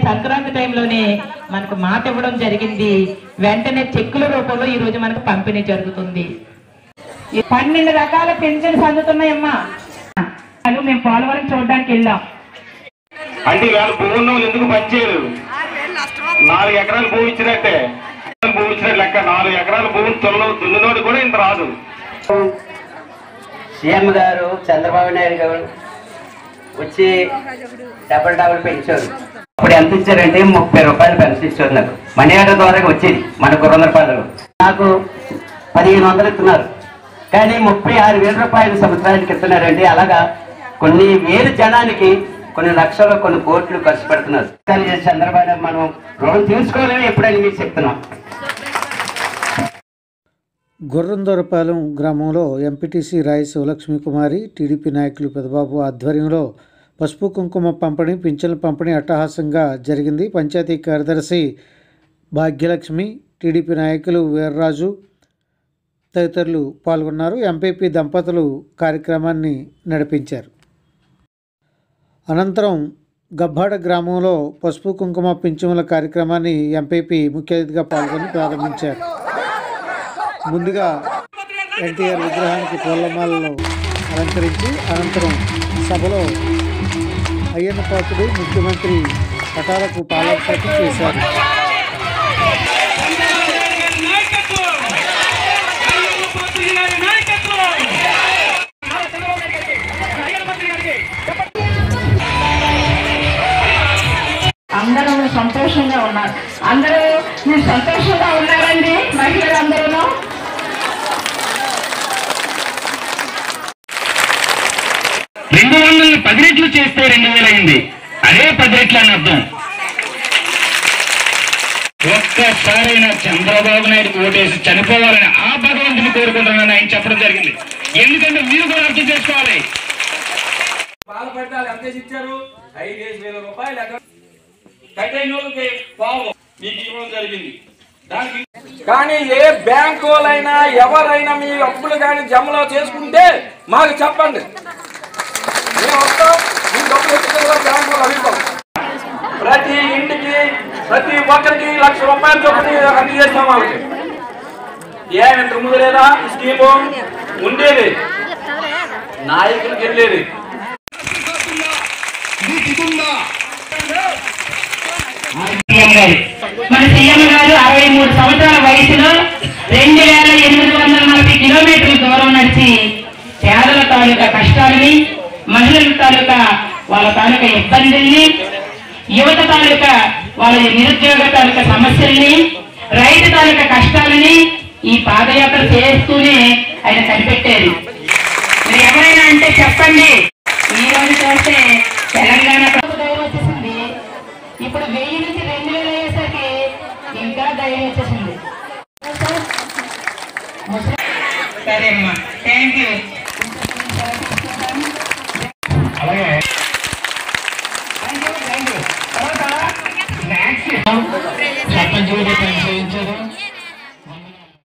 సంక్రాంతి టైంలోనే మనకు మాట ఇవ్వడం జరిగింది వెంటనే చెక్కుల రూపంలో ఈ రోజు మనకు పంపిణీ జరుగుతుంది ఈ పన్నెండు రకాల పెన్షన్స్ అందుతున్నాయమ్మా అది మేము పోలవరం చూడడానికి వెళ్ళాం అంటే ఇవాళ భూమి ఉన్న వాళ్ళు ఎందుకు పనిచేయరు నాలుగు ఎకరాలు భూమి ఇచ్చినట్టే భూమి ఇచ్చినట్టు లెక్క నాలుగు ఎకరాల భూమి తొలలో దున్నునోడు కూడా ఇంత రాదు సీఎం గారు చంద్రబాబు నాయుడు గారు వచ్చి డబుల్ డబుల్ పెంచారు అప్పుడు ఎంత ఇచ్చారంటే ముప్పై రూపాయలు పెన్షన్ ఇచ్చారు నాకు మనీ ఆర్డర్ ద్వారా వచ్చేది మనకు రెండు వందల రూపాయలు నాకు పదిహేను వందలు ఇస్తున్నారు కానీ ముప్పై ఆరు వేల రూపాయలు సంవత్సరానికి ఇస్తున్నారండి అలాగా కొన్ని వేలు జనానికి కొన్ని లక్షలు కొన్ని కోట్లు ఖర్చు పెడుతున్నారు కానీ చంద్రబాబు నాయుడు మనం రుణం తీసుకోవాలని ఎప్పుడని మీకు చెప్తున్నాం గుర్రందొరపాలెం గ్రామంలో ఎంపీటీసీ రాయి శివలక్ష్మి కుమారి టీడీపీ నాయకులు పెదబాబు ఆధ్వర్యంలో పసుపు కుంకుమ పంపిణీ పింఛన్ల పంపిణీ అట్టహాసంగా జరిగింది పంచాయతీ కార్యదర్శి భాగ్యలక్ష్మి టీడీపీ నాయకులు వీర్రాజు తదితరులు పాల్గొన్నారు ఎంపీపీ దంపతులు కార్యక్రమాన్ని నడిపించారు అనంతరం గబ్బాడ గ్రామంలో పసుపు కుంకుమ పింఛముల కార్యక్రమాన్ని ఎంపీపీ ముఖ్య అతిథిగా పాల్గొని ప్రారంభించారు ముందుగా ఎన్టీఆర్ విగ్రహానికి పూలమాలలో అలంకరించి అనంతరం సభలో అయ్యన్న పాత్రుడు ముఖ్యమంత్రి పటాలకు పాలాభిషేకం చేశారు అందరూ సంతోషంగా ఉన్నారు అందరూ మీరు సంతోషంగా ఉన్నారండి మహిళలు అందరూ రెండు వందలని పది రెట్లు చేస్తే రెండు వేలు అయింది అదే పది రెట్లు అని అర్థం ఒక్కసారైనా చంద్రబాబు నాయుడు ఓటేసి చనిపోవాలని ఆ భగవంతుని కోరుకుంటున్నానని ఆయన చెప్పడం జరిగింది ఎందుకంటే మీరు కూడా అర్థం చేసుకోవాలి బాధపడితే వాళ్ళు ఎంత ఇచ్చారు ఐదేసి వేల రూపాయలు ఎక్కడ కట్టైన వాళ్ళకి పాము మీకు ఇవ్వడం జరిగింది దానికి కానీ ఏ బ్యాంకు వాళ్ళైనా ఎవరైనా మీ అప్పులు కానీ జమలో చేసుకుంటే మాకు చెప్పండి మేము వస్తాం మీ డబ్బులు ఎత్తుకెళ్ళి బ్యాంకు వాళ్ళు అడుగుతాం ప్రతి ఇంటికి ప్రతి ఒక్కరికి లక్ష రూపాయలు చొప్పున అన్ని చేస్తాం వాళ్ళకి ఏమి ఇంతకు ముందు లేదా ఈ స్కీము ఉండేది నాయకులకు వెళ్ళేది మన సీఎం గారు అరవై మూడు సంవత్సరాల వయసులో రెండు వేల ఎనిమిది వందల నలభై కిలోమీటర్ల దూరం నడిచి పేదల తాలూకా కష్టాలని మహిళల తాలూకా వాళ్ళ తాలూకా ఇబ్బందుల్ని యువత తాలూకా వాళ్ళ నిరుద్యోగ తాలూకా సమస్యల్ని రైతు తాలూకా కష్టాలని ఈ పాదయాత్ర చేస్తూనే ఆయన కనిపెట్టారు మీరు ఎవరైనా అంటే చెప్పండి ఈ రోజు చూస్తే తెలంగాణ ప్రభుత్వం ధైర్యం వచ్చేసింది ఇప్పుడు వెయ్యి నుంచి రెండు వేలు అయ్యేసరికి ఇంకా ధైర్యం వచ్చేసింది సరే అమ్మా థ్యాంక్ యూ